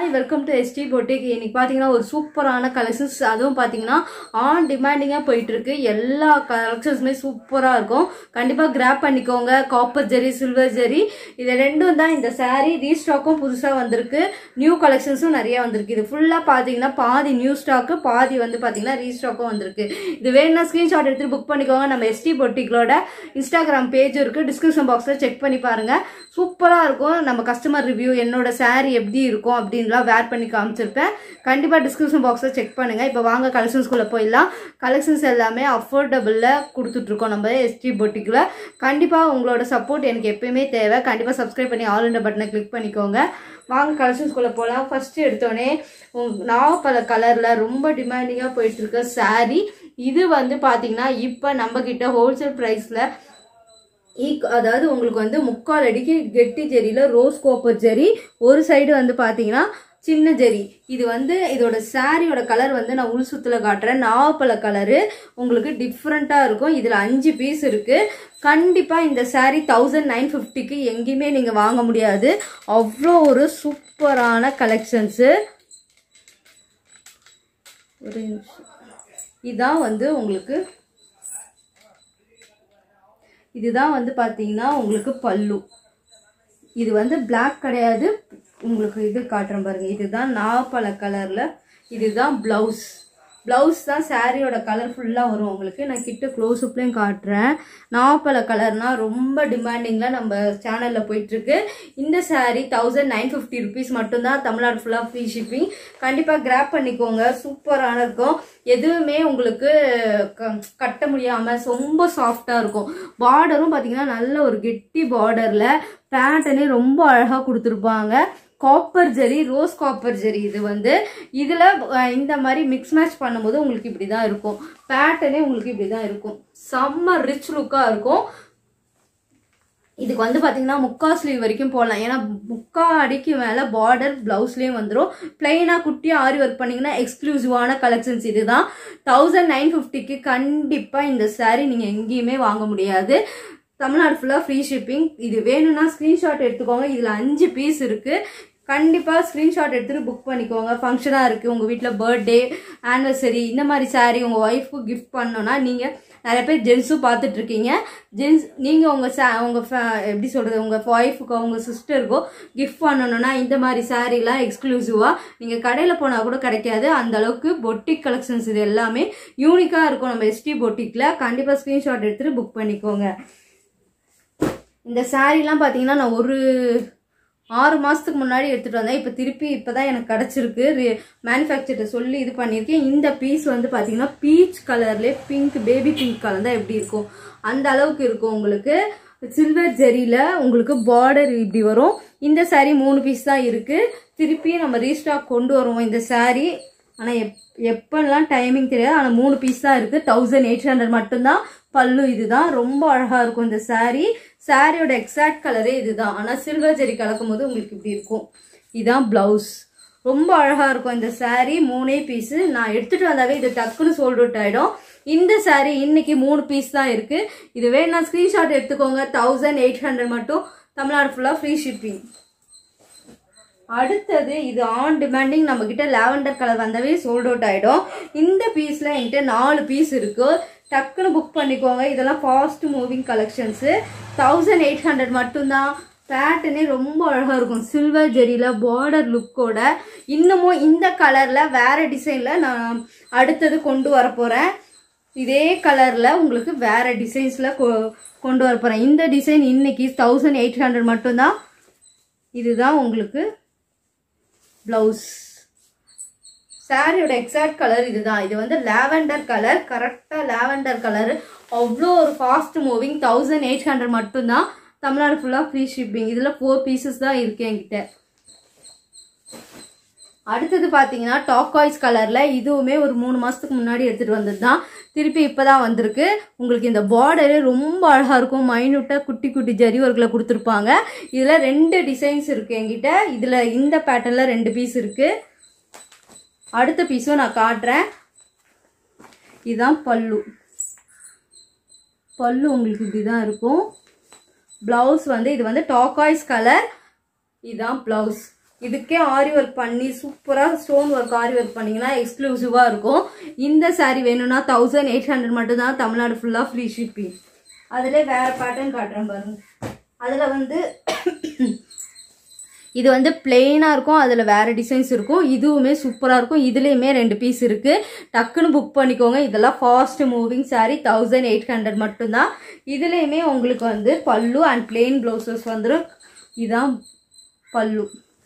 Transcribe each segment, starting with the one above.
hi welcome to ST boutique இன்னைக்கு பார்த்தீங்கன்னா ஒரு சூப்பரான கலெக்ஷன்ஸ் அதுவும் பார்த்தீங்கன்னா ஆன் டிமாண்டிங்காக போயிட்டு இருக்கு எல்லா கலெக்ஷன்ஸுமே சூப்பராக இருக்கும் கண்டிப்பாக கிராப் பண்ணிக்கோங்க காப்பர் ஜெரி சில்வர் ஜெரி இது ரெண்டும் தான் இந்த saree ரீஸ்டாக்கும் புதுசாக வந்திருக்கு நியூ கலெக்ஷன்ஸும் நிறைய வந்திருக்கு இது ஃபுல்லாக பார்த்தீங்கன்னா பாதி நியூ ஸ்டாக்கு பாதி வந்து பார்த்தீங்கன்னா ரீஸ்டாக்கும் வந்திருக்கு இது வேணும்னா ஸ்க்ரீன்ஷாட் எடுத்து புக் பண்ணிக்கோங்க நம்ம எஸ்டி பொட்டிக்களோட இன்ஸ்டாகிராம் பேஜ் இருக்கு டிஸ்கிரிப்ஷன் பாக்ஸில் செக் பண்ணி பாருங்க சூப்பராக இருக்கும் நம்ம கஸ்டமர் ரிவ்யூ என்னோட saree எப்படி இருக்கும் அப்படின்லாம் வேர் பண்ணி காமிச்சிருப்பேன் கண்டிப்பாக டிஸ்கிரிப்ஷன் பாக்ஸில் செக் பண்ணுங்க இப்போ வாங்க கலெக்ஷன்ஸ்குள்ளே போயிடலாம் கலெக்ஷன்ஸ் எல்லாமே அஃபோர்டபுளில் கொடுத்துட்ருக்கோம் நம்ம எஸ்டி பொட்டிக்கில் கண்டிப்பாக உங்களோட சப்போர்ட் எனக்கு எப்பயுமே தேவை கண்டிப்பாக சப்ஸ்கிரைப் பண்ணி ஆல் இந்த பட்டனை கிளிக் பண்ணிக்கோங்க வாங்க கலெக்ஷன்ஸ்குள்ளே போகலாம் ஃபஸ்ட்டு எடுத்தோடனே நாவப்பழ கலரில் ரொம்ப டிமாண்டிங்காக போயிட்டுருக்க saree இது வந்து பார்த்தீங்கன்னா இப்போ நம்மக்கிட்ட ஹோல்சேல் ப்ரைஸில் ஈக் அதாவது உங்களுக்கு வந்து முக்கால் அடிக்கு கெட்டி ஜெரியில் ரோஸ் கோப்பர் ஜெரி ஒரு சைடு வந்து பார்த்தீங்கன்னா சின்ன ஜெரி இது வந்து இதோட சாரியோட கலர் வந்து நான் உள் சுத்தில் காட்டுறேன் நாவப்பழ கலரு உங்களுக்கு டிஃப்ரெண்ட்டாக இருக்கும் இதில் அஞ்சு பீஸ் இருக்குது கண்டிப்பாக இந்த saree தௌசண்ட் நைன் ஃபிஃப்டிக்கு எங்கேயுமே நீங்கள் வாங்க முடியாது அவ்வளோ ஒரு சூப்பரான கலெக்ஷன்ஸு ஒரு நிமிஷம் இதான் வந்து உங்களுக்கு இதுதான் வந்து பார்த்தீங்கன்னா உங்களுக்கு பல்லு இது வந்து Black கிடையாது உங்களுக்கு இது காட்டுறேன் பாருங்க இதுதான் நாப்பழ கலர்ல இதுதான் பிளவுஸ் பிளவுஸ் தான் சாரியோட கலர் ஃபுல்லாக வரும் உங்களுக்கு நான் கிட்ட க்ளோஸ் அப்லேயும் காட்டுறேன் நாப்பழ கலர்னா ரொம்ப டிமாண்டிங்கில் நம்ம சேனலில் போயிட்டுருக்கு இந்த saree thousand nine fifty rupees மட்டும்தான் தமிழ்நாடு ஃபுல்லாக ஃப்ரீ ஷிப்பிங் கண்டிப்பாக கிராப் பண்ணிக்கோங்க சூப்பரான இருக்கும் எதுவுமே உங்களுக்கு க- கட்ட முடியாமல் ரொம்ப சாஃப்டாக இருக்கும் பார்டரும் பார்த்தீங்கன்னா நல்ல ஒரு கெட்டி பார்டரில் பேட்டர்னே ரொம்ப அழகாக கொடுத்துருப்பாங்க copper zari rose copper zari இது வந்து இதில் இந்த மாதிரி மிக்ஸ் மேட்ச் பண்ணும்போது உங்களுக்கு இப்படி தான் இருக்கும் பேட்டர்னே உங்களுக்கு இப்படி தான் இருக்கும் செம்ம ரிச் லுக்காக இருக்கும் இதுக்கு வந்து பார்த்தீங்கன்னா முக்கா ஸ்லீவ் வரைக்கும் போடலாம் ஏன்னா முக்கா அடிக்கு மேலே பார்டர் ப்ளவுஸ்லேயும் வந்துடும் பிளைனாக குட்டியாக ஆரி ஒர்க் பண்ணிங்கன்னா எக்ஸ்க்ளூசிவான கலெக்ஷன்ஸ் இதுதான் தௌசண்ட் நைன் ஃபிஃப்டிக்கு கண்டிப்பாக இந்த saree நீங்கள் எங்கேயுமே வாங்க முடியாது தமிழ்நாடு ஃபுல்லாக ஃப்ரீ ஷிப்பிங் இது வேணும்னா ஸ்க்ரீன்ஷாட் எடுத்துக்கோங்க இதில் அஞ்சு பீஸ் இருக்குது கண்டிப்பாக ஸ்க்ரீன்ஷாட் எடுத்துகிட்டு புக் பண்ணிக்கோங்க ஃபங்க்ஷனாக இருக்குது உங்கள் வீட்டில் பர்த்டே ஆனிவர்சரி இந்த மாதிரி saree உங்கள் ஒய்ஃப்க்கு கிஃப்ட் பண்ணோன்னா நீங்கள் நிறைய பேர் ஜென்ஸும் பார்த்துட்டு இருக்கீங்க ஜென்ஸ் நீங்கள் உங்கள் சா உங்கள் எப்படி சொல்கிறது உங்கள் ஒய்ஃபுக்கோ உங்கள் சிஸ்டருக்கோ கிஃப்ட் பண்ணணும்னா இந்த மாதிரி சாரீலாம் எக்ஸ்க்ளூசிவாக நீங்கள் கடையில் போனால் கூட கிடைக்காது அந்த அளவுக்கு பொட்டிக் கலெக்ஷன்ஸ் இது எல்லாமே யூனிக்காக இருக்கும் நம்ம எஸ்டி பொட்டிக்கில் கண்டிப்பாக ஸ்க்ரீன்ஷாட் எடுத்துகிட்டு புக் பண்ணிக்கோங்க இந்த சாரீலாம் பார்த்தீங்கன்னா நான் ஒரு ஆறு மாதத்துக்கு முன்னாடி எடுத்துகிட்டு வந்தேன் இப்போ திருப்பி இப்போ தான் எனக்கு கிடச்சிருக்கு மேனுஃபேக்சர்கிட்ட சொல்லி இது பண்ணியிருக்கேன் இந்த பீஸ் வந்து பார்த்தீங்கன்னா பீச் கலர்லேயே பிங்க் பேபி பிங்க் கலர் தான் எப்படி இருக்கும் அந்த அளவுக்கு இருக்கும் உங்களுக்கு சில்வர் ஜெரியில் உங்களுக்கு பார்டர் இப்படி வரும் இந்த saree மூணு பீஸ் தான் இருக்குது திருப்பி நம்ம ரீஸ்டாக் கொண்டு வருவோம் இந்த saree ஆனால் எப் எப்பெல்லாம் டைமிங் தெரியாது ஆனால் மூணு பீஸ் தான் இருக்குது தௌசண்ட் எயிட் ஹண்ட்ரட் மட்டும்தான் பல்லு இதுதான் ரொம்ப அழகாக இருக்கும் இந்த saree சாரியோட எக்ஸாக்ட் கலரே இதுதான் ஆனால் சில்வர் ஜெரி கலக்கும் போது உங்களுக்கு இப்படி இருக்கும் இதுதான் ப்ளவுஸ் ரொம்ப அழகாக இருக்கும் இந்த saree மூணே பீஸு நான் எடுத்துகிட்டு வந்தாவே இது டக்குன்னு சோல்ட் அவுட் ஆகிடும் இந்த saree இன்னைக்கு மூணு பீஸ் தான் இருக்குது இது வேணா ஸ்க்ரீன்ஷாட் எடுத்துக்கோங்க தௌசண்ட் எயிட் ஹண்ட்ரட் மட்டும் தமிழ்நாடு ஃபுல்லாக ஃப்ரீ ஷிப்பிங் அடுத்தது இது ஆன் டிமாண்டிங் நம்ம கிட்ட லாவெண்டர் கலர் வந்தவே சோல்ட் அவுட் ஆயிடும் இந்த பீஸ்ல என்கிட்ட நாலு பீஸ் இருக்கு டக்குன்னு புக் பண்ணிக்கோங்க இதெல்லாம் fast moving collections thousand eight hundred மட்டும்தான் பேட்டர்னே ரொம்ப அழகாக இருக்கும் சில்வர் ஜெரியில் பார்டர் லுக்கோட இன்னமும் இந்த கலரில் வேறு டிசைனில் நான் அடுத்தது கொண்டு வர போகிறேன் இதே கலரில் உங்களுக்கு வேறு டிசைன்ஸில் கொண்டு வர போகிறேன் இந்த டிசைன் இன்னைக்கு தௌசண்ட் எயிட் ஹண்ட்ரட் மட்டும்தான் இதுதான் உங்களுக்கு ப்ளவுஸ் சாரியோட எக்ஸாக்ட் கலர் இதுதான் இது வந்து லாவெண்டர் கலர் கரெக்டாக லாவெண்டர் கலர் அவ்வளோ ஒரு fast moving thousand eight hundred மட்டும்தான் தமிழ்நாடு ஃபுல்லாக ஃப்ரீ ஷிப்பிங் இதில் ஃபோர் பீசஸ் தான் இருக்கு என்கிட்ட அடுத்தது பார்த்தீங்கன்னா டாக்காய்ஸ் கலரில் இதுவுமே ஒரு மூணு மாதத்துக்கு முன்னாடி எடுத்துகிட்டு வந்தது தான் திருப்பி இப்போ தான் வந்திருக்கு உங்களுக்கு இந்த பார்டரு ரொம்ப அழகாக இருக்கும் மைனூட்டாக குட்டி குட்டி ஜரி ஒர்க்கில் கொடுத்துருப்பாங்க இதில் ரெண்டு டிசைன்ஸ் இருக்குது என்கிட்ட இதில் இந்த பேட்டர்னில் ரெண்டு பீஸ் இருக்குது அடுத்த பீஸும் நான் காட்டுறேன் இதுதான் பல்லு பல்லு உங்களுக்கு இப்படி தான் இருக்கும் ப்ளவுஸ் வந்து இது வந்து டாக்காய்ஸ் கலர் இதுதான் ப்ளவுஸ் இதுக்கே ஆரி ஒர்க் பண்ணி சூப்பராக ஸ்டோன் ஒர்க் ஆரி ஒர்க் பண்ணீங்கன்னா எக்ஸ்க்ளூசிவாக இருக்கும் இந்த saree வேணும்னா தௌசண்ட் எயிட் ஹண்ட்ரட் மட்டும்தான் தமிழ்நாடு ஃபுல்லாக ஃப்ரீ ஷிப்பிங் அதிலே வேறு பேட்டர்ன் காட்டுறேன் பாருங்க அதில் வந்து இது வந்து பிளெயினாக இருக்கும் அதில் வேறு டிசைன்ஸ் இருக்கும் இதுவுமே சூப்பராக இருக்கும் இதுலேயுமே ரெண்டு பீஸ் இருக்குது டக்குன்னு புக் பண்ணிக்கோங்க இதெல்லாம் fast moving saree thousand eight hundred மட்டும்தான் இதுலேயுமே உங்களுக்கு வந்து பல்லு அண்ட் பிளெயின் ப்ளவுசஸ் வந்துடும் இதான் பல்லு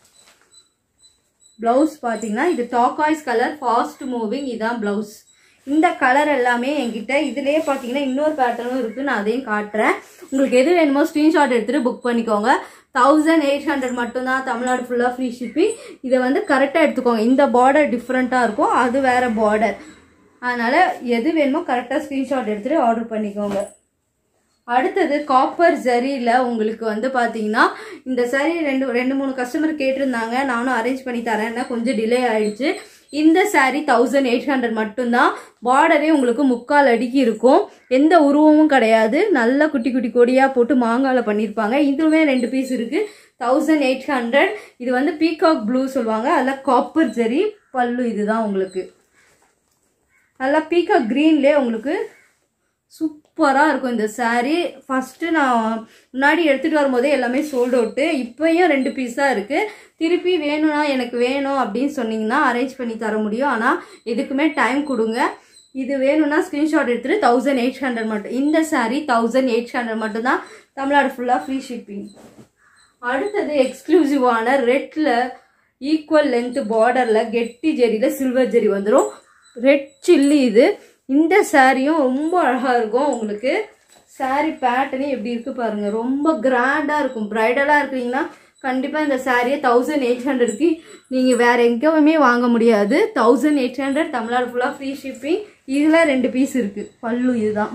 ப்ளவுஸ் பார்த்தீங்கன்னா இது டாக்காய்ஸ் கலர் ஃபாஸ்ட் மூவிங் இதான் ப்ளவுஸ் இந்த கலர் எல்லாமே என்கிட்ட இதுலயே பார்த்தீங்கன்னா இன்னொரு பேட்டர்னும் இருக்குது நான் அதையும் காட்டுறேன் உங்களுக்கு எது வேணுமோ ஸ்க்ரீன்ஷாட் எடுத்துகிட்டு புக் பண்ணிக்கோங்க தௌசண்ட் எயிட் ஹண்ட்ரட் மட்டும்தான் தமிழ்நாடு ஃபுல்லாக ஃப்ரீ ஷிப்பிங் இதை வந்து கரெக்டாக எடுத்துக்கோங்க இந்த பார்டர் டிஃப்ரெண்ட்டாக இருக்கும் அது வேற பார்டர் அதனால் எது வேணுமோ கரெக்டாக ஸ்க்ரீன்ஷாட் எடுத்துகிட்டு ஆர்டர் பண்ணிக்கோங்க அடுத்தது காப்பர் ஜரியில் உங்களுக்கு வந்து பார்த்தீங்கன்னா இந்த saree ரெண்டு ரெண்டு மூணு கஸ்டமர் கேட்டிருந்தாங்க நானும் அரேஞ்ச் பண்ணி தரேன்னா கொஞ்சம் டிலே ஆயிடுச்சு இந்த saree தௌசண்ட் எயிட் ஹண்ட்ரட் மட்டும்தான் பார்டரே உங்களுக்கு முக்கால் அடிக்கு இருக்கும் எந்த உருவமும் கிடையாது நல்ல குட்டி குட்டி கொடியாக போட்டு மாங்கால பண்ணியிருப்பாங்க இதுவுமே ரெண்டு பீஸ் இருக்குது தௌசண்ட் எயிட் ஹண்ட்ரட் இது வந்து பீகாக் ப்ளூ சொல்லுவாங்க அதில் காப்பர் ஜரி பல்லு இதுதான் உங்களுக்கு நல்லா பீகாக் க்ரீன்லேயே உங்களுக்கு சூப்பராக இருக்கும் இந்த saree ஃபஸ்ட்டு நான் முன்னாடி எடுத்துகிட்டு வரும்போதே எல்லாமே சோல்ட் அவுட்டு இப்போயும் ரெண்டு பீஸ் தான் இருக்குது திருப்பி வேணும்னா எனக்கு வேணும் அப்படின்னு சொன்னீங்கன்னா அரேஞ்ச் பண்ணி தர முடியும் ஆனால் எதுக்குமே டைம் கொடுங்க இது வேணும்னா ஸ்க்ரீன்ஷாட் எடுத்துகிட்டு தௌசண்ட் எயிட் ஹண்ட்ரட் மட்டும் இந்த saree தௌசண்ட் எயிட் ஹண்ட்ரட் மட்டும்தான் தமிழ்நாடு ஃபுல்லாக ஃப்ரீ ஷிப்பிங் அடுத்தது எக்ஸ்க்ளூசிவான ரெட்டில் ஈக்குவல் லென்த் பார்டரில் கெட்டி ஜெரியில் சில்வர் ஜெரி வந்துடும் ரெட் சில்லி இது இந்த சாரியும் ரொம்ப அழகாக இருக்கும் உங்களுக்கு saree பேட்டர்னே எப்படி இருக்குது பாருங்கள் ரொம்ப கிராண்டாக இருக்கும் ப்ரைடலாக இருக்கிறீங்கன்னா கண்டிப்பாக இந்த சாரியை தௌசண்ட் எயிட் ஹண்ட்ரட்க்கு நீங்கள் வேறு எங்கேயுமே வாங்க முடியாது தௌசண்ட் எயிட் ஹண்ட்ரட் தமிழ்நாடு ஃபுல்லாக ஃப்ரீ ஷிப்பிங் இதில் ரெண்டு பீஸ் இருக்குது பல்லு இதுதான்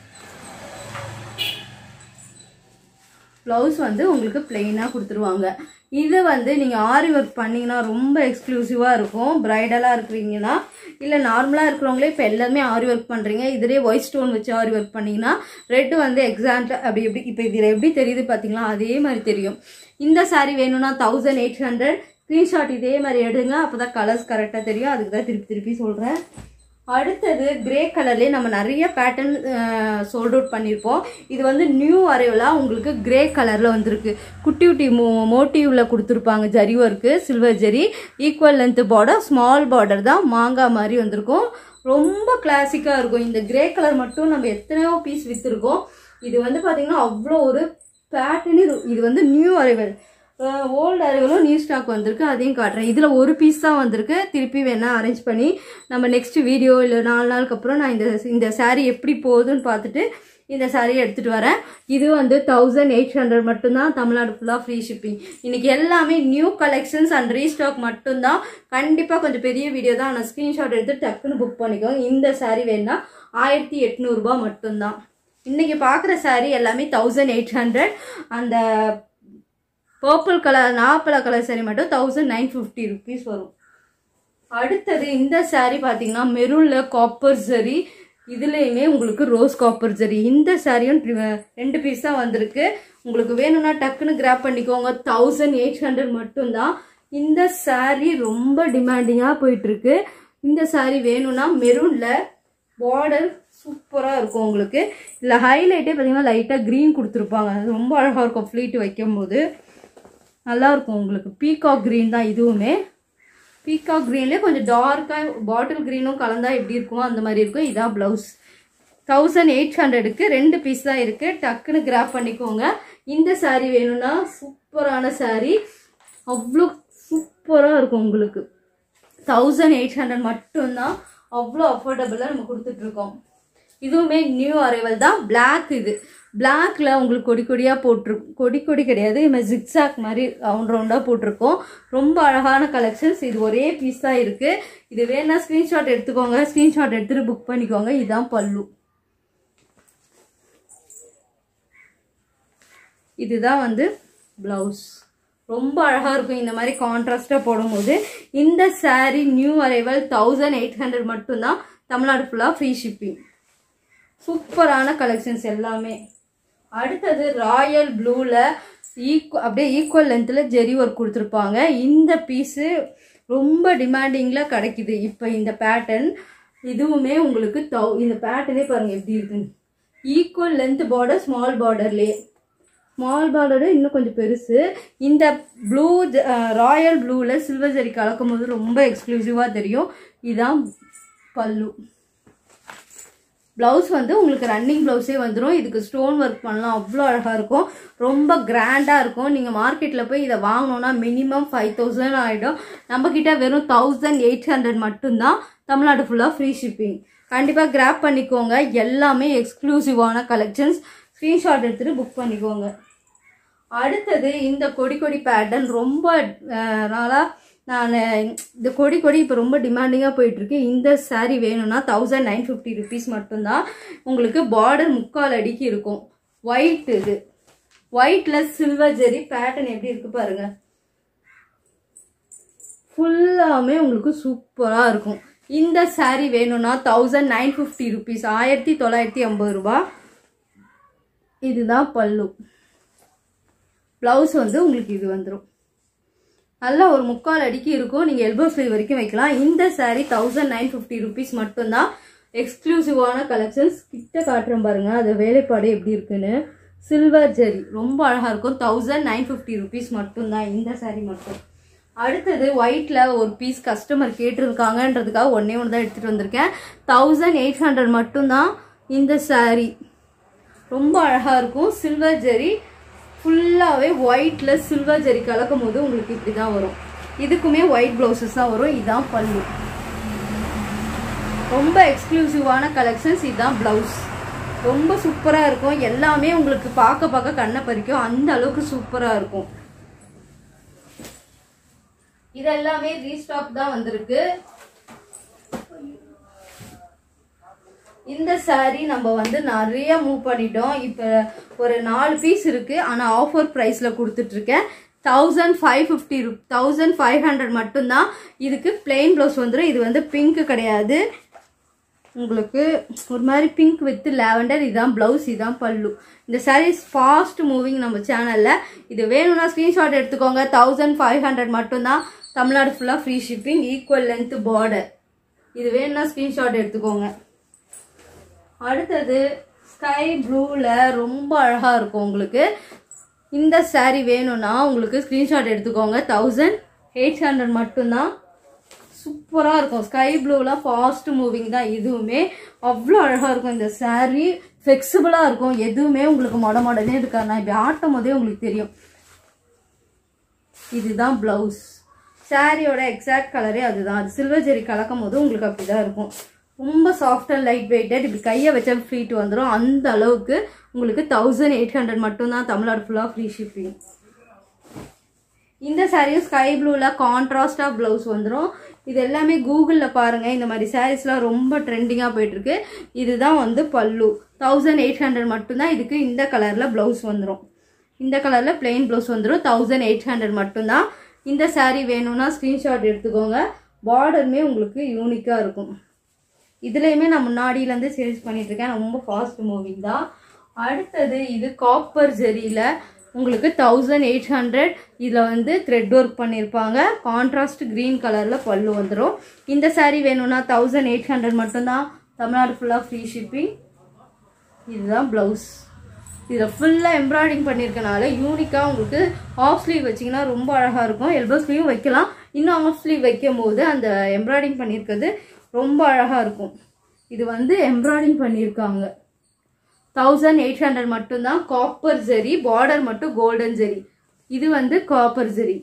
ப்ளவுஸ் வந்து உங்களுக்கு பிளெயினாக கொடுத்துருவாங்க இது வந்து நீங்கள் ஆரி ஒர்க் பண்ணிங்கன்னா ரொம்ப எக்ஸ்க்ளூசிவாக இருக்கும் ப்ரைடலாக இருக்கிறீங்கன்னா இல்லை நார்மலாக இருக்கிறவங்களே இப்போ எல்லாமே ஆரி ஒர்க் பண்ணுறீங்க இதிலே ஒயிட் ஸ்டோன் வச்சு ஆரி ஒர்க் பண்ணிங்கன்னா ரெட்டு வந்து எக்ஸாக்டாக அப்படி எப்படி இப்போ இதில் எப்படி தெரியுது பார்த்தீங்களா அதே மாதிரி தெரியும் இந்த saree வேணும்னா தௌசண்ட் எயிட் ஹண்ட்ரட் ஸ்க்ரீன்ஷாட் இதே மாதிரி எடுங்க அப்போ தான் கலர்ஸ் கரெக்டாக தெரியும் அதுக்கு தான் திருப்பி திருப்பி சொல்கிறேன் அடுத்தது கிரே கலர்லேயே நம்ம நிறைய பேட்டர்ன் சோல்ட் அவுட் பண்ணியிருப்போம் இது வந்து நியூ அரைவலாக உங்களுக்கு கிரே கலரில் வந்திருக்கு குட்டி குட்டி மோ மோட்டிவில் கொடுத்துருப்பாங்க zari work silver zari equal length border small border தான் மாங்காய் மாதிரி வந்திருக்கும் ரொம்ப கிளாசிக்காக இருக்கும் இந்த கிரே கலர் மட்டும் நம்ம எத்தனையோ பீஸ் விற்றுருக்கோம் இது வந்து பார்த்திங்கன்னா அவ்வளோ ஒரு பேட்டர்னு இது வந்து நியூ அரைவல் ஓல்டு அரைவலும் நியூ ஸ்டாக் வந்திருக்கு அதையும் காட்டுறேன் இதில் ஒரு பீஸ் தான் வந்திருக்கு திருப்பி வேணால் அரேஞ்ச் பண்ணி நம்ம நெக்ஸ்ட் வீடியோ இல்லை நாலு நாளுக்கு அப்புறம் நான் இந்த இந்த saree எப்படி போகுதுன்னு பார்த்துட்டு இந்த சாரியை எடுத்துகிட்டு வரேன் இது வந்து தௌசண்ட் எயிட் ஹண்ட்ரட் மட்டும்தான் தமிழ்நாடு ஃபுல்லாக ஃப்ரீ ஷிப்பிங் இன்னைக்கு எல்லாமே நியூ கலெக்ஷன்ஸ் அண்ட் ரீஸ்டாக் மட்டும்தான் கண்டிப்பாக கொஞ்சம் பெரிய வீடியோ தான் ஆனால் ஸ்க்ரீன்ஷாட் எடுத்து டக்குன்னு புக் பண்ணிக்கோங்க இந்த saree வேணா ஆயிரத்தி எட்நூறுபா மட்டும்தான் இன்னைக்கு பார்க்குற saree எல்லாமே தௌசண்ட் எயிட் ஹண்ட்ரட் அந்த பர்பிள் கலர் நாப்பழ கலர் saree மட்டும் தௌசண்ட் நைன் ஃபிஃப்டி ருபீஸ் வரும் அடுத்தது இந்த saree பார்த்தீங்கன்னா மெரூனில் காப்பர் சரி இதுலேயுமே உங்களுக்கு ரோஸ் காப்பர் ஜரி இந்த சாரியும் ரெண்டு பீஸ் தான் வந்திருக்கு உங்களுக்கு வேணும்னா டக்குன்னு கிராப் பண்ணிக்கோங்க தௌசண்ட் எயிட் ஹண்ட்ரட் மட்டும்தான் இந்த saree ரொம்ப டிமாண்டிங்காக போயிட்டுருக்கு இந்த saree வேணும்னா மெரூனில் பார்டர் சூப்பராக இருக்கும் உங்களுக்கு இல்லை ஹைலைட்டே பார்த்தீங்கன்னா லைட்டாக க்ரீன் கொடுத்துருப்பாங்க அது ரொம்ப அழகாக இருக்கும் ஃப்ளீட் வைக்கும்போது நல்லா இருக்கும் உங்களுக்கு பீகாக் க்ரீன் தான் இதுவுமே பீகாக் க்ரீன்லேயே கொஞ்சம் டார்க்காக பாட்டில் க்ரீனும் கலந்தா எப்படி இருக்குமோ அந்த மாதிரி இருக்கும் இதான் ப்ளவுஸ் தௌசண்ட் எயிட் ஹண்ட்ரடுக்கு ரெண்டு பீஸ் தான் இருக்குது டக்குன்னு கிராப் பண்ணிக்கோங்க இந்த saree வேணும்னா சூப்பரான saree அவ்வளோ சூப்பராக இருக்கும் உங்களுக்கு தௌசண்ட் எயிட் ஹண்ட்ரட் மட்டும்தான் அவ்வளோ அஃபோர்டபுளாக நம்ம கொடுத்துட்ருக்கோம் இதுவுமே நியூ அரைவல் தான் Black இது பிளாக்ல உங்களுக்கு கொடி கொடியாக போட்டிருக்கும் கொடி கொடி கிடையாது இது மாதிரி ஜிக்ஸாக் மாதிரி ரவுண்ட் ரவுண்டாக போட்டிருக்கோம் ரொம்ப அழகான கலெக்ஷன்ஸ் இது ஒரே பீஸ் தான் இருக்குது இது வேணா ஸ்க்ரீன்ஷாட் எடுத்துக்கோங்க ஸ்க்ரீன்ஷாட் எடுத்துகிட்டு புக் பண்ணிக்கோங்க இதுதான் பல்லு இதுதான் வந்து ப்ளவுஸ் ரொம்ப அழகாக இருக்கும் இந்த மாதிரி கான்ட்ராஸ்டாக போடும்போது இந்த saree new arrival thousand eight hundred மட்டும்தான் தமிழ்நாடு ஃபுல்லாக ஃப்ரீ ஷிப்பிங் சூப்பரான கலெக்ஷன்ஸ் எல்லாமே அடுத்தது ராயல் ப்ளூவில் ஈக்குவ அப்படியே ஈக்குவல் லென்த்தில் ஜெரி ஒர்க் கொடுத்துருப்பாங்க இந்த பீஸு ரொம்ப டிமாண்டிங்கில் கிடைக்குது இப்போ இந்த பேட்டர்ன் இதுவுமே உங்களுக்கு தௌ இந்த பேட்டர்னே பாருங்கள் எப்படி இருக்குன்னு ஈக்குவல் லென்த் பார்டர் ஸ்மால் பார்டர்லேயே ஸ்மால் பார்டரு இன்னும் கொஞ்சம் பெருசு இந்த ப்ளூ ராயல் ப்ளூவில் சில்வர் ஜெரி கலக்கும் போது ரொம்ப எக்ஸ்க்ளூசிவாக தெரியும் இதுதான் பல்லு ப்ளவுஸ் வந்து உங்களுக்கு ரன்னிங் ப்ளவுஸே வந்துடும் இதுக்கு ஸ்டோன் ஒர்க் பண்ணலாம் அவ்வளோ அழகாக இருக்கும் ரொம்ப கிராண்டாக இருக்கும் நீங்கள் மார்க்கெட்டில் போய் இதை வாங்கணுன்னா மினிமம் ஃபைவ் தௌசண்ட் ஆகிடும் நம்மக்கிட்ட வெறும் தௌசண்ட் எயிட் ஹண்ட்ரட் மட்டும்தான் தமிழ்நாடு ஃபுல்லாக ஃப்ரீ ஷிப்பிங் கண்டிப்பாக கிராப் பண்ணிக்கோங்க எல்லாமே எக்ஸ்க்ளூசிவான கலெக்ஷன்ஸ் ஸ்க்ரீன்ஷாட் எடுத்துகிட்டு புக் பண்ணிக்கோங்க அடுத்தது இந்த கொடி கொடி பேட்டர்ன் ரொம்ப நாளாக நான் இந்த கொடி கொடி இப்போ ரொம்ப டிமாண்டிங்காக போயிட்டுருக்கு இந்த saree வேணும்னா தௌசண்ட் நைன் ஃபிஃப்டி ருபீஸ் மட்டும்தான் உங்களுக்கு பார்டர் முக்கால் அடிக்கு இருக்கும் ஒயிட் இது ஒயிட்டில் சில்வர் ஜெரி பேட்டர்ன் எப்படி இருக்கு பாருங்க ஃபுல்லாமே உங்களுக்கு சூப்பராக இருக்கும் இந்த saree வேணும்னா தௌசண்ட் நைன் ஃபிஃப்டி ருபீஸ் ஆயிரத்தி தொள்ளாயிரத்தி ஐம்பது ரூபா இதுதான் பல்லு ப்ளவுஸ் வந்து உங்களுக்கு இது வந்துடும் நல்ல ஒரு முக்கால் அடிக்கு இருக்கும் நீங்கள் எல்போ ஸ்லீவ் வரைக்கும் வைக்கலாம் இந்த saree thousand nine fifty rupees மட்டும்தான் எக்ஸ்க்ளூசிவான கலெக்ஷன்ஸ் கிட்ட காட்டுறேன் பாருங்க அது வேலைப்பாடு எப்படி இருக்குன்னு சில்வர் ஜெரி ரொம்ப அழகாக இருக்கும் தௌசண்ட் நைன் ஃபிஃப்டி ருபீஸ் மட்டும்தான் இந்த saree மட்டும் அடுத்தது ஒயிட்ல ஒரு பீஸ் கஸ்டமர் கேட்டிருக்காங்கன்றதுக்காக ஒன்னே ஒன்று தான் எடுத்துகிட்டு வந்திருக்கேன் தௌசண்ட் எயிட் ஹண்ட்ரட் மட்டும்தான் இந்த saree ரொம்ப அழகாக இருக்கும் சில்வர் ஜெரி ஃபுல்லாகவே ஒயிட்டில் சில்வர் ஜெரி கலக்கும் போது உங்களுக்கு இப்படி தான் வரும் இதுக்குமே ஒயிட் ப்ளவுசஸ் தான் வரும் இதுதான் பல்லு ரொம்ப எக்ஸ்க்ளூசிவான கலெக்ஷன்ஸ் இதுதான் ப்ளவுஸ் ரொம்ப சூப்பராக இருக்கும் எல்லாமே உங்களுக்கு பார்க்க பார்க்க கண்ணை பறிக்கும் அந்த அளவுக்கு சூப்பராக இருக்கும் இது எல்லாமே ரீஸ்டாக் தான் வந்திருக்கு இந்த saree நம்ம வந்து நிறைய மூவ் பண்ணிட்டோம் இப்போ ஒரு நாலு பீஸ் இருக்கு ஆனால் ஆஃபர் ப்ரைஸில் கொடுத்துட்ருக்கேன் தௌசண்ட் ஃபைவ் ஃபிஃப்டி ருப் தௌசண்ட் ஃபைவ் ஹண்ட்ரட் மட்டும்தான் இதுக்கு பிளெயின் ப்ளவுஸ் வந்துடும் இது வந்து பிங்க் கிடையாது உங்களுக்கு ஒரு மாதிரி பிங்க் வித் லாவெண்டர் இதுதான் ப்ளவுஸ் இதுதான் பல்லு இந்த sarees ஃபாஸ்ட் மூவிங் நம்ம சேனலில் இது வேணும்னா ஸ்க்ரீன்ஷாட் எடுத்துக்கோங்க தௌசண்ட் ஃபைவ் ஹண்ட்ரட் மட்டும்தான் தமிழ்நாடு ஃபுல்லாக free shipping equal length border இது வேணும்னா ஸ்க்ரீன்ஷாட் எடுத்துக்கோங்க அடுத்தது ஸ்கை ப்ளூவில் ரொம்ப அழகாக இருக்கும் உங்களுக்கு இந்த saree வேணும்னா உங்களுக்கு ஸ்க்ரீன்ஷாட் எடுத்துக்கோங்க தௌசண்ட் எயிட் ஹண்ட்ரட் மட்டும்தான் சூப்பராக இருக்கும் ஸ்கை ப்ளூவில் ஃபாஸ்ட் மூவிங் தான் இதுவுமே அவ்வளோ அழகாக இருக்கும் இந்த saree ஃப்ளெக்சிபிளாக இருக்கும் எதுவுமே உங்களுக்கு மொட மொடனே இருக்காது நான் இப்படி ஆட்டும் போதே உங்களுக்கு தெரியும் இதுதான் ப்ளவுஸ் சாரியோட எக்ஸாக்ட் கலரே அதுதான் அது சில்வர் ஜெரி கலக்கும் போது உங்களுக்கு அப்படிதான் இருக்கும் ரொம்ப சாஃப்ட் அண்ட் லைட் வெயிட்டட் இப்படி கையை வச்சா ஃப்ரீட் வந்துடும் அந்த அளவுக்கு உங்களுக்கு தௌசண்ட் எயிட் ஹண்ட்ரட் மட்டும்தான் தமிழ்நாடு ஃபுல்லாக ஃப்ரீ ஷிப்பிங் இந்த சாரியும் ஸ்கை ப்ளூவில் கான்ட்ராஸ்டாக ப்ளவுஸ் வந்துடும் இது எல்லாமே கூகுளில் பாருங்கள் இந்த மாதிரி சாரீஸ்லாம் ரொம்ப ட்ரெண்டிங்காக போயிட்டுருக்கு இதுதான் வந்து பல்லு தௌசண்ட் எயிட் ஹண்ட்ரட் மட்டும்தான் இதுக்கு இந்த கலரில் ப்ளவுஸ் வந்துடும் இந்த கலரில் plain ப்ளவுஸ் வந்துடும் தௌசண்ட் எயிட் ஹண்ட்ரட் மட்டும்தான் இந்த saree வேணும்னா ஸ்க்ரீன்ஷாட் எடுத்துக்கோங்க பார்டருமே உங்களுக்கு யூனிக்காக இருக்கும் இதுலேயுமே நான் முன்னாடியிலேருந்து சேல்ஸ் பண்ணிட்டு இருக்கேன் ரொம்ப ஃபாஸ்ட் மூவிங் தான் அடுத்தது இது காப்பர் ஜெரியில் உங்களுக்கு தௌசண்ட் எயிட் ஹண்ட்ரட் இதில் வந்து த்ரெட் ஒர்க் பண்ணியிருப்பாங்க கான்ட்ராஸ்ட் க்ரீன் கலரில் பல்லு வந்துடும் இந்த saree வேணும்னா தௌசண்ட் எயிட் ஹண்ட்ரட் மட்டும்தான் தமிழ்நாடு ஃபுல்லாக ஃப்ரீ ஷிப்பிங் இதுதான் ப்ளவுஸ் இதில் ஃபுல்லாக எம்ப்ராய்டிங் பண்ணியிருக்கனால யூனிக்காக உங்களுக்கு ஆஃப் ஸ்லீவ் வச்சிங்கன்னா ரொம்ப அழகாக இருக்கும் எல்போ ஸ்லீவும் வைக்கலாம் இன்னும் ஆஃப் ஸ்லீவ் வைக்கும் போது அந்த எம்ப்ராய்டிங் பண்ணியிருக்கிறது ரொம்ப அழகாக இருக்கும் இது வந்து எம்ப்ராய்டிங் பண்ணியிருக்காங்க தௌசண்ட் எயிட் ஹண்ட்ரட் மட்டும்தான் காப்பர் ஜெரி பார்டர் மட்டும் கோல்டன் ஜெரி இது வந்து காப்பர் ஜெரி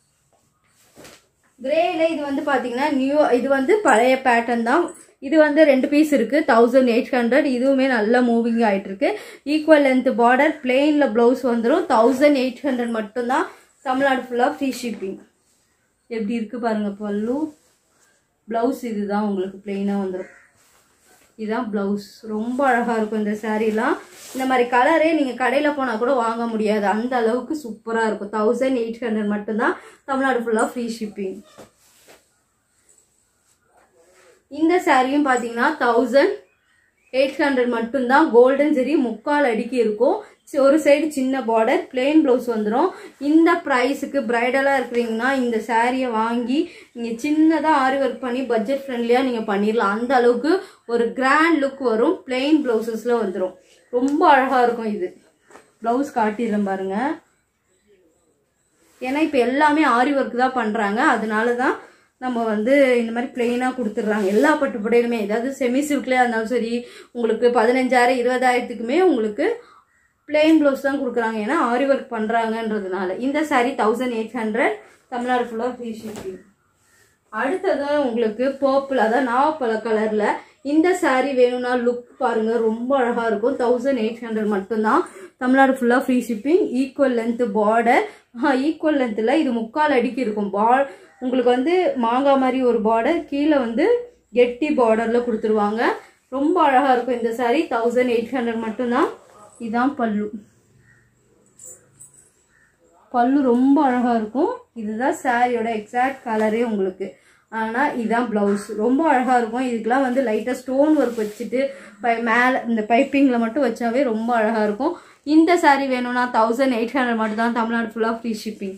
கிரேல இது வந்து பாத்தீங்கன்னா நியூ இது வந்து பழைய பேட்டர்ன் தான் இது வந்து ரெண்டு பீஸ் இருக்கு தௌசண்ட் எயிட் ஹண்ட்ரட் இதுவுமே நல்ல மூவிங் ஆயிட்டு இருக்கு ஈக்குவல் லென்த் பார்டர் பிளெயின்ல பிளவுஸ் வந்துடும் தௌசண்ட் எயிட் ஹண்ட்ரட் மட்டும்தான் தமிழ்நாடு ஃபுல்லா ஃப்ரீ ஷிப்பிங் எப்படி இருக்கு பாருங்க பல்லு பிளவுஸ் இதுதான் உங்களுக்கு பிளெயினாக வந்துடும் இதுதான் ப்ளவுஸ் ரொம்ப அழகாக இருக்கும் இந்த சாரீலாம் இந்த மாதிரி கலரே நீங்கள் கடையில் போனால் கூட வாங்க முடியாது அந்த அளவுக்கு சூப்பராக இருக்கும் தௌசண்ட் எயிட் ஹண்ட்ரட் மட்டும்தான் தமிழ்நாடு ஃபுல்லாக ஃப்ரீ ஷிப்பிங் இந்த சாரியும் பார்த்தீங்கன்னா தௌசண்ட் எயிட் ஹண்ட்ரட் மட்டும்தான் கோல்டன் ஜெரி முக்கால் அடிக்கு இருக்கும் சி- ஒரு சைடு சின்ன பார்டர் பிளெயின் ப்ளவுஸ் வந்துடும் இந்த ப்ரைஸுக்கு பிரைடலாக இருக்கிறீங்கன்னா இந்த சாரியை வாங்கி நீங்கள் சின்னதாக ஆரி ஒர்க் பண்ணி பட்ஜெட் ஃப்ரெண்ட்லியாக நீங்கள் பண்ணிடலாம் அந்த அளவுக்கு ஒரு கிராண்ட் லுக் வரும் பிளெயின் ப்ளவுசஸில் வந்துடும் ரொம்ப அழகாக இருக்கும் இது ப்ளவுஸ் காட்டிடுறேன் பாருங்க ஏன்னா இப்போ எல்லாமே ஆரி ஒர்க் தான் பண்ணுறாங்க அதனால தான் நம்ம வந்து இந்த மாதிரி பிளெயினாக கொடுத்துட்றாங்க எல்லா பட்டு புடையிலுமே ஏதாவது செமி சில்க்லேயே இருந்தாலும் சரி உங்களுக்கு பதினஞ்சாயிரம் இருபதாயிரத்துக்குமே உங்களுக்கு பிளெயின் ப்ளவுஸ் தான் கொடுக்குறாங்க ஏன்னா ஆரி ஒர்க் பண்ணுறாங்கன்றதுனால இந்த saree thousand eight hundred Tamil Nadu ஃபுல்லாக ஃப்ரீ ஷிப்பிங் அடுத்தது உங்களுக்கு பர்பிள் அதாவது நாவப்பழ கலரில் இந்த saree வேணும்னா லுக் பாருங்க ரொம்ப அழகாக இருக்கும் தௌசண்ட் எயிட் ஹண்ட்ரட் மட்டும்தான் தமிழ்நாடு ஃபுல்லாக free shipping equal length border equal லென்த்தில் இது முக்கால் அடிக்கு இருக்கும் பா உங்களுக்கு வந்து மாங்காய் மாதிரி ஒரு பார்டர் கீழே வந்து கெட்டி பார்டரில் கொடுத்துருவாங்க ரொம்ப அழகாக இருக்கும் இந்த saree தௌசண்ட் எயிட் ஹண்ட்ரட் மட்டும்தான் இதான் பல்லு பல்லு ரொம்ப அழகாக இருக்கும் இதுதான் சாரியோட எக்ஸாக்ட் கலரே உங்களுக்கு ஆனால் இதுதான் ப்ளவுஸ் ரொம்ப அழகாக இருக்கும் இதுக்கெலாம் வந்து லைட்டாக ஸ்டோன் ஒர்க் வச்சுட்டு பை மேலே இந்த பைப்பிங்கில் மட்டும் வச்சாவே ரொம்ப அழகாக இருக்கும் இந்த saree வேணும்னா தௌசண்ட் எயிட் ஹண்ட்ரட் மட்டும் தான் தமிழ்நாடு ஃபுல்லாக ஃப்ரீ ஷிப்பிங்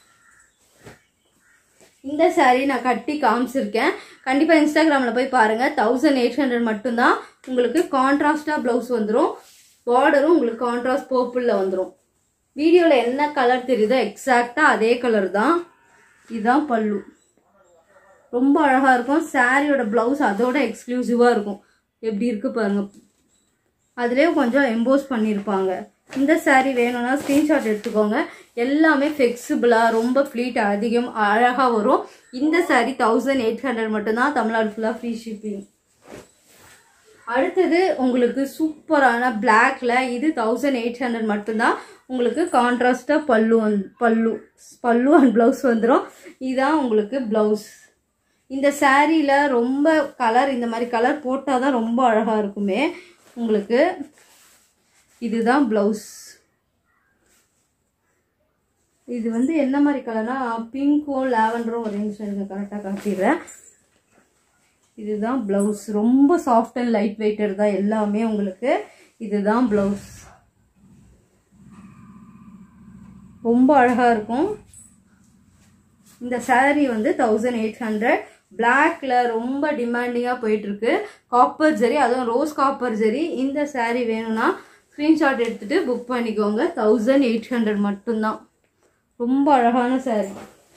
இந்த saree நான் கட்டி காமிச்சிருக்கேன் கண்டிப்பாக இன்ஸ்டாகிராமில் போய் பாருங்கள் தௌசண்ட் எயிட் ஹண்ட்ரட் மட்டும்தான் உங்களுக்கு கான்ட்ராஸ்டாக ப்ளவுஸ் வந்துடும் பார்டரும் உங்களுக்கு கான்ட்ராஸ்ட் பர்பிளில் வந்துடும் வீடியோவில் என்ன கலர் தெரியுதோ எக்ஸாக்டாக அதே கலர் தான் இதுதான் பல்லு ரொம்ப அழகாக இருக்கும் சாரியோட ப்ளவுஸ் அதோட எக்ஸ்க்ளூசிவாக இருக்கும் எப்படி இருக்கு பாருங்க அதுலேயே கொஞ்சம் எம்போஸ் பண்ணியிருப்பாங்க இந்த saree வேணும்னா ஸ்க்ரீன்ஷாட் எடுத்துக்கோங்க எல்லாமே ஃப்ளெக்சிபிளாக ரொம்ப ஃப்ளீட் அதிகம் அழகாக வரும் இந்த saree தௌசண்ட் எயிட் ஹண்ட்ரட் மட்டும்தான் தமிழ்நாடு ஃபுல்லாக ஃப்ரீ ஷிப்பிங் அடுத்தது உங்களுக்கு சூப்பரான பிளாக்ல இது தௌசண்ட் எயிட் ஹண்ட்ரட் மட்டும்தான் உங்களுக்கு கான்ட்ராஸ்டாக பல்லு வந்து பல்லு பல்லு அண்ட் ப்ளவுஸ் வந்துடும் இதுதான் உங்களுக்கு ப்ளவுஸ் இந்த சாரியில் ரொம்ப கலர் இந்த மாதிரி கலர் போட்டால் தான் ரொம்ப அழகாக இருக்குமே உங்களுக்கு இதுதான் ப்ளவுஸ் இது வந்து என்ன மாதிரி கலர்னா பிங்க்கும் லாவெண்டரும் ஒரு நிமிஷம் கரெக்டாக காட்டிடுறேன் இதுதான் ப்ளவுஸ் ரொம்ப சாஃப்ட் அண்ட் லைட் வெயிட்டர் தான் எல்லாமே உங்களுக்கு இதுதான் ப்ளவுஸ் ரொம்ப அழகாக இருக்கும் இந்த saree வந்து தௌசண்ட் எயிட் ஹண்ட்ரட் பிளாக்ல ரொம்ப டிமாண்டிங்காக போயிட்டுருக்கு காப்பர் ஜெரி அதுவும் ரோஸ் காப்பர் ஜெரி இந்த saree வேணும்னா ஸ்க்ரீன்ஷாட் எடுத்துட்டு புக் பண்ணிக்கோங்க தௌசண்ட் எயிட் ஹண்ட்ரட் மட்டும்தான் ரொம்ப அழகான saree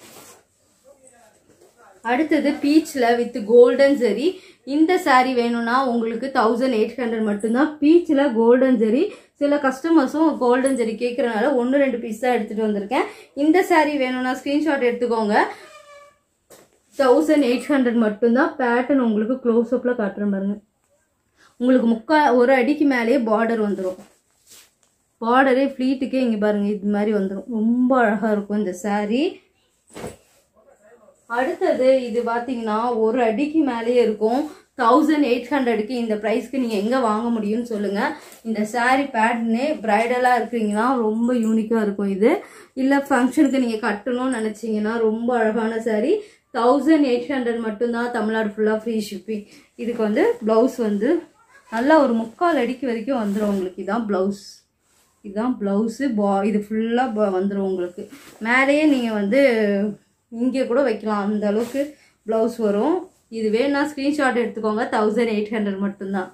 அடுத்தது பீச்சில் வித் கோல்டன் ஜெரி இந்த saree வேணும்னா உங்களுக்கு தௌசண்ட் எயிட் ஹண்ட்ரட் மட்டும்தான் பீச்சில் கோல்டன் ஜெரி சில கஸ்டமர்ஸும் கோல்டன் ஜெரி கேட்குறனால ஒன்று ரெண்டு பீஸ் தான் எடுத்துகிட்டு வந்திருக்கேன் இந்த saree வேணும்னா ஸ்க்ரீன்ஷாட் எடுத்துக்கோங்க தௌசண்ட் எயிட் ஹண்ட்ரட் மட்டும்தான் பேட்டர்ன் உங்களுக்கு க்ளோஸ்அப்பில் காட்டுறேன் பாருங்க உங்களுக்கு முக்கா ஒரு அடிக்கு மேலேயே பார்டர் வந்துடும் பார்டரே ஃப்ளீட்டுக்கே இங்கே பாருங்க இது மாதிரி வந்துடும் ரொம்ப அழகாக இருக்கும் இந்த saree அடுத்தது இது பார்த்தீங்கன்னா ஒரு அடிக்கு மேலேயே இருக்கும் தௌசண்ட் எயிட் ஹண்ட்ரடுக்கு இந்த ப்ரைஸ்க்கு நீங்கள் எங்கே வாங்க முடியும்னு சொல்லுங்கள் இந்த saree பேட்டர்னே ப்ரைடலாக இருக்கிறீங்கன்னா ரொம்ப யூனிக்காக இருக்கும் இது இல்லை ஃபங்க்ஷனுக்கு நீங்கள் கட்டணும்னு நினச்சிங்கன்னா ரொம்ப அழகான saree தௌசண்ட் எயிட் ஹண்ட்ரட் மட்டும்தான் தமிழ்நாடு ஃபுல்லாக ஃப்ரீ ஷிப்பிங் இதுக்கு வந்து ப்ளவுஸ் வந்து நல்லா ஒரு முக்கால் அடிக்கு வரைக்கும் வந்துடும் உங்களுக்கு இதான் ப்ளவுஸ் இதுதான் ப்ளவுஸு பா இது ஃபுல்லாக வந்துடும் உங்களுக்கு மேலேயே நீங்கள் வந்து இங்கே கூட வைக்கலாம் அந்த அளவுக்கு ப்ளவுஸ் வரும் இது வேணா ஸ்க்ரீன்ஷாட் எடுத்துக்கோங்க தௌசண்ட் எயிட் ஹண்ட்ரட் மட்டும்தான்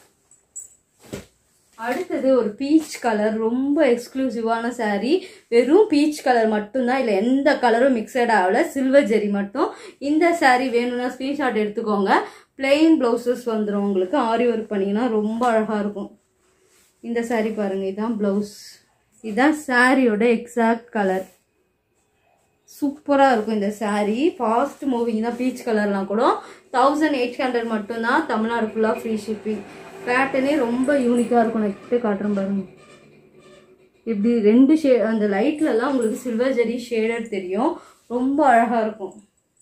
அடுத்தது ஒரு பீச் கலர் ரொம்ப எக்ஸ்க்ளூசிவான saree வெறும் பீச் கலர் மட்டும்தான் இல்லை எந்த கலரும் மிக்சட் ஆகல சில்வர் ஜெரி மட்டும் இந்த saree வேணும்னா ஸ்க்ரீன்ஷாட் எடுத்துக்கோங்க பிளெயின் ப்ளவுசஸ் வந்துடும் உங்களுக்கு ஆரி ஒர்க் பண்ணிங்கன்னா ரொம்ப அழகாக இருக்கும் இந்த saree பாருங்க இதுதான் ப்ளவுஸ் இதுதான் சாரியோட எக்ஸாக்ட் கலர் சூப்பராக இருக்கும் இந்த saree ஃபாஸ்ட் மூவிங் தான் பீச் கலர்லாம் கூட தௌசண்ட் எயிட் ஹண்ட்ரட் மட்டும்தான் தமிழ்நாடு ஃபுல்லாக ஃப்ரீ ஷிப்பிங் பேட்டர்னே ரொம்ப யூனிக்காக இருக்கும் நான் கிட்ட காட்டுறேன் பாருங்க இப்படி ரெண்டு ஷே அந்த லைட்லலாம் உங்களுக்கு சில்வர் ஜெரி ஷேடட் தெரியும் ரொம்ப அழகாக இருக்கும்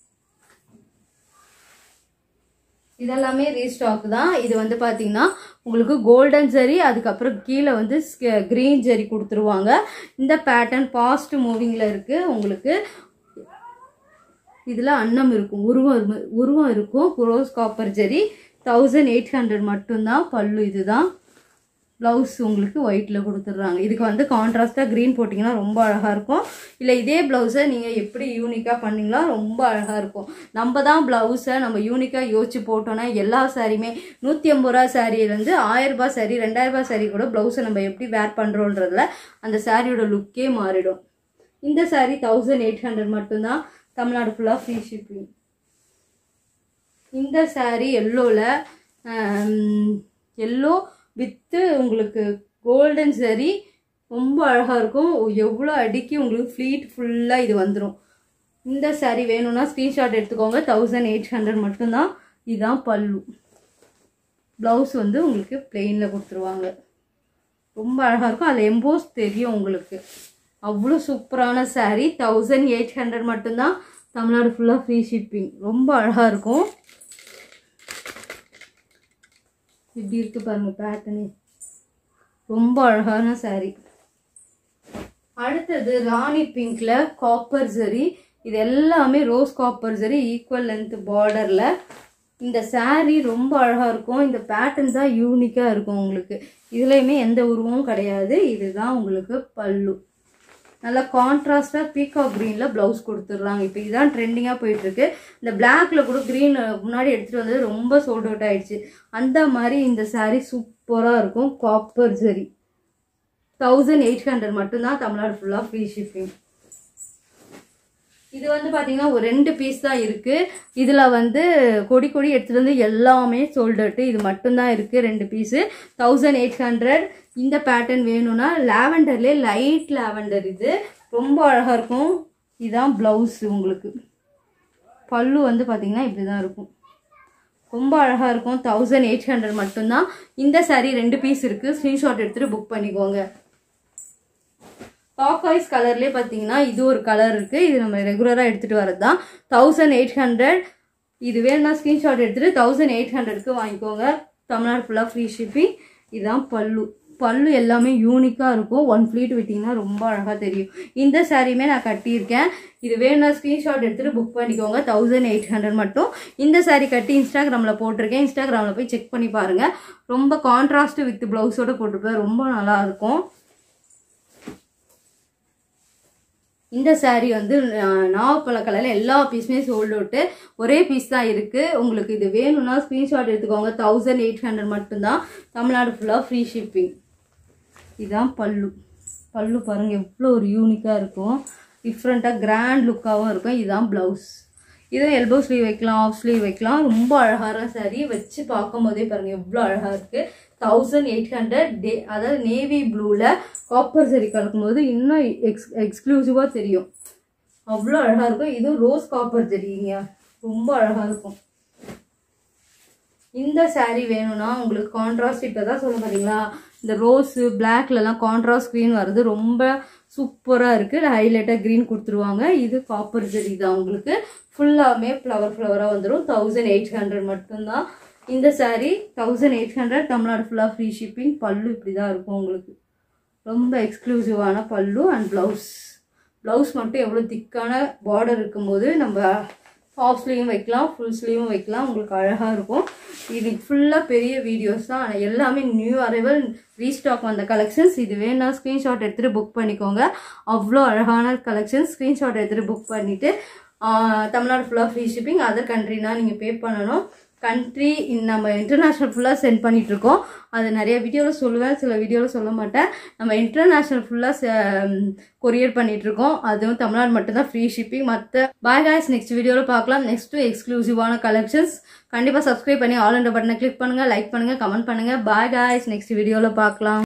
இதெல்லாமே ரீஸ்டாக் தான் இது வந்து பார்த்தீங்கன்னா உங்களுக்கு கோல்டன் ஜெரி அதுக்கப்புறம் கீழே வந்து க்ரீன் ஜெரி கொடுத்துருவாங்க இந்த பேட்டர்ன் ஃபாஸ்ட் மூவிங்கில் இருக்குது உங்களுக்கு இதில் அன்னம் இருக்கும் உருவம் இரு- உருவம் இருக்கும் rose copper zari thousand eight hundred மட்டும்தான் பல்லு இதுதான் ப்ளவுஸ் உங்களுக்கு ஒயிட்டில் கொடுத்துட்றாங்க இதுக்கு வந்து கான்ட்ராஸ்ட்டாக க்ரீன் போட்டிங்கன்னா ரொம்ப அழகாக இருக்கும் இல்லை இதே ப்ளவுஸை நீங்கள் எப்படி யூனிக்காக பண்ணிங்களா ரொம்ப அழகாக இருக்கும் நம்ம தான் ப்ளவுஸை நம்ம யூனிக்காக யோசிச்சு போட்டோன்னா எல்லா சாரியுமே நூற்றி ஐம்பது ரூபா சாரியிலேருந்து ஆயிரரூபா சாரி ரெண்டாயிரரூபா சாரி கூட ப்ளவுஸை நம்ம எப்படி வேர் பண்ணுறோன்றதுல அந்த சாரியோட லுக்கே மாறிடும் இந்த சாரி தௌசண்ட் எயிட் ஹண்ட்ரட் மட்டும்தான் தமிழ்நாடு ஃபுல்லாக ஃப்ரீ ஷிப்பிங் இந்த சாரி எல்லோவில் எல்லோ வித்து உங்களுக்கு கோல்டன் சரி ரொம்ப அழகாக இருக்கும் எவ்வளோ அடிக்கி உங்களுக்கு ஃப்ளீட் ஃபுல்லாக இது வந்துடும் இந்த சாரி வேணும்னா ஸ்க்ரீன்ஷாட் எடுத்துக்கோங்க தௌசண்ட் எயிட் ஹண்ட்ரட் மட்டும்தான் இதுதான் பல்லு ப்ளவுஸ் வந்து உங்களுக்கு பிளெயினில் கொடுத்துருவாங்க ரொம்ப அழகாக இருக்கும் அதில் எம்போஸ் தெரியும் உங்களுக்கு அவ்வளோ சூப்பரான சாரீ தௌசண்ட் எயிட் ஹண்ட்ரட் மட்டும்தான் தமிழ்நாடு ஃபுல்லாக ஃப்ரீ ஷிப்பிங் ரொம்ப அழகாக இருக்கும் இப்படி இருக்கு பாருங்க பேட்டர்னு ரொம்ப அழகான சாரீ அடுத்தது ராணி பிங்க்ல காப்பர் சரி இது எல்லாமே rose copper zari equal length பார்டர்ல இந்த saree ரொம்ப அழகா இருக்கும் இந்த பேட்டர்ன் தான் யூனிக்கா இருக்கும் உங்களுக்கு இதுலயுமே எந்த உருவமும் கிடையாது இதுதான் உங்களுக்கு பல்லு நல்லா கான்ட்ராஸ்டாக பீகாக் க்ரீனில் ப்ளவுஸ் கொடுத்துட்றாங்க இப்போ இதுதான் ட்ரெண்டிங்காக போயிட்டுருக்கு இந்த பிளாக்ல கூட க்ரீன் முன்னாடி எடுத்துகிட்டு வந்தது ரொம்ப சோல்ட் அவுட் ஆயிடுச்சு அந்த மாதிரி இந்த saree சூப்பராக இருக்கும் copper zari thousand eight hundred மட்டும்தான் தமிழ்நாடு ஃபுல்லாக ஃப்ரீ ஷிப்பிங் இது வந்து பார்த்தீங்கன்னா ஒரு ரெண்டு பீஸ் தான் இருக்குது இதில் வந்து கொடி கொடி எடுத்துகிட்டு வந்து எல்லாமே சோல்டர்ட்டு இது மட்டும்தான் இருக்குது ரெண்டு பீஸு தௌசண்ட் எயிட் ஹண்ட்ரட் இந்த பேட்டர்ன் வேணும்னா லாவெண்டர்லேயே லைட் லாவெண்டர் இது ரொம்ப அழகாக இருக்கும் இதுதான் ப்ளவுஸ் உங்களுக்கு பல்லு வந்து பார்த்தீங்கன்னா இப்படி தான் இருக்கும் ரொம்ப அழகாக இருக்கும் தௌசண்ட் எயிட் ஹண்ட்ரட் மட்டும்தான் இந்த saree ரெண்டு பீஸ் இருக்குது ஸ்க்ரீன்ஷாட் எடுத்துகிட்டு புக் பண்ணிக்கோங்க டாக்காய்ஸ் கலர்லேயே பார்த்தீங்கன்னா இது ஒரு கலர் இருக்குது இது நம்ம ரெகுலராக எடுத்துகிட்டு வரது தான் தௌசண்ட் எயிட் ஹண்ட்ரட் இது வேணும்னா ஸ்க்ரீன்ஷாட் எடுத்துகிட்டு தௌசண்ட் எயிட் ஹண்ட்ரட்க்கு வாங்கிக்கோங்க தமிழ்நாடு ஃபுல்லாக ஃப்ரீ ஷிப்பிங் இதுதான் பல்லு பல்லு எல்லாமே யூனிக்காக இருக்கும் ஒன் ஃப்ளீட் விட்டிங்கன்னா ரொம்ப அழகாக தெரியும் இந்த சாரியுமே நான் கட்டியிருக்கேன் இது வேணும்னா ஸ்க்ரீன்ஷாட் எடுத்துகிட்டு புக் பண்ணிக்கோங்க தௌசண்ட் எயிட் ஹண்ட்ரட் மட்டும் இந்த saree கட்டி இன்ஸ்டாகிராமில் போட்டிருக்கேன் இன்ஸ்டாகிராமில் போய் செக் பண்ணி பாருங்கள் ரொம்ப கான்ட்ராஸ்ட் வித் ப்ளவுஸோடு போட்டிருப்பேன் ரொம்ப நல்லா இருக்கும் இந்த saree வந்து அஹ், நாவப்பழ கலரில் எல்லா பீஸுமே சோல்ட் அவுட்டு ஒரே பீஸ் தான் இருக்குது உங்களுக்கு இது வேணும்னா ஸ்க்ரீன்ஷாட் எடுத்துக்கோங்க தௌசண்ட் எயிட் ஹண்ட்ரட் மட்டும்தான் தமிழ்நாடு ஃபுல்லாக ஃப்ரீ ஷிப்பிங் இதுதான் பல்லு பல்லு பாருங்கள் எவ்வளோ ஒரு யூனிக்காக இருக்கும் டிஃப்ரெண்ட்டாக கிராண்ட் லுக்காகவும் இருக்கும் இதுதான் ப்ளவுஸ் இதுவும் எல்போ ஸ்லீவ் வைக்கலாம் ஆஃப் ஸ்லீவ் வைக்கலாம் ரொம்ப அழகான saree வச்சு பார்க்கும் போதே பாருங்கள் எவ்வளோ அழகாக இருக்குது தௌசண்ட் எயிட் ஹண்ட்ரட் டே அதாவது நேவி ப்ளூவில் காப்பர் சரி கலக்கும்போது இன்னும் எக்ஸ் எக்ஸ்க்ளூசிவாக தெரியும் அவ்வளோ அழகாக இருக்கும் இதுவும் ரோஸ் காப்பர் தெரியுங்க ரொம்ப அழகாக இருக்கும் இந்த saree வேணும்னா உங்களுக்கு கான்ட்ராஸ்ட் இப்போ தான் சொல்ல பார்த்தீங்களா இந்த ரோஸு பிளாக்லலாம் கான்ட்ராஸ்ட் க்ரீன் வருது ரொம்ப சூப்பராக இருக்குது ஹைலைட்டாக க்ரீன் கொடுத்துருவாங்க இது காப்பர் ஜெரி தான் உங்களுக்கு ஃபுல்லாமே ஃப்ளவர் ஃப்ளவராக வந்துடும் தௌசண்ட் எயிட் ஹண்ட்ரட் மட்டும்தான் இந்த saree thousand eight hundred Tamil Nadu ஃபுல்லாக ஃப்ரீ ஷிப்பிங் பல்லு இப்படி தான் இருக்கும் உங்களுக்கு ரொம்ப எக்ஸ்க்ளூசிவான பல்லு அண்ட் ப்ளவுஸ் ப்ளவுஸ் மட்டும் எவ்வளோ திக்கான பார்டர் இருக்கும்போது நம்ம ஹாஃப் ஸ்லீவும் வைக்கலாம் ஃபுல் ஸ்லீவும் வைக்கலாம் உங்களுக்கு அழகாக இருக்கும் இது ஃபுல்லாக பெரிய வீடியோஸ் தான் ஆனால் எல்லாமே நியூ அரைவல் ரீஸ்டாக் வந்த கலெக்ஷன்ஸ் இது வேணா ஸ்க்ரீன்ஷாட் எடுத்துகிட்டு புக் பண்ணிக்கோங்க அவ்வளோ அழகான கலெக்ஷன்ஸ் ஸ்க்ரீன்ஷாட் எடுத்துகிட்டு புக் பண்ணிவிட்டு தமிழ்நாடு ஃபுல்லாக ஃப்ரீ ஷிப்பிங் அதர் கண்ட்ரினா நீங்கள் பே பண்ணணும் கண்ட்ரி நம்ம இன்டர்நேஷ்னல் ஃபுல்லாக சென்ட் பண்ணிட்டு இருக்கோம் அது நிறைய வீடியோவில் சொல்லுவேன் சில வீடியோவில் சொல்ல மாட்டேன் நம்ம இன்டர்நேஷ்னல் ஃபுல்லாக கொரியர் பண்ணிட்டு இருக்கோம் அதுவும் தமிழ்நாடு மட்டும்தான் ஃப்ரீ ஷிப்பிங் மற்ற பாய் காய்ஸ் நெக்ஸ்ட் வீடியோவில் பார்க்கலாம் நெக்ஸ்ட்டு எக்ஸ்க்ளூசிவான கலெக்ஷன்ஸ் கண்டிப்பாக சப்ஸ்கிரைப் பண்ணி ஆல் அண்ட் பட்டனை கிளிக் பண்ணுங்கள் லைக் பண்ணுங்கள் கமெண்ட் பண்ணுங்கள் பாய் காய்ஸ் நெக்ஸ்ட் வீடியோவில் பார்க்கலாம்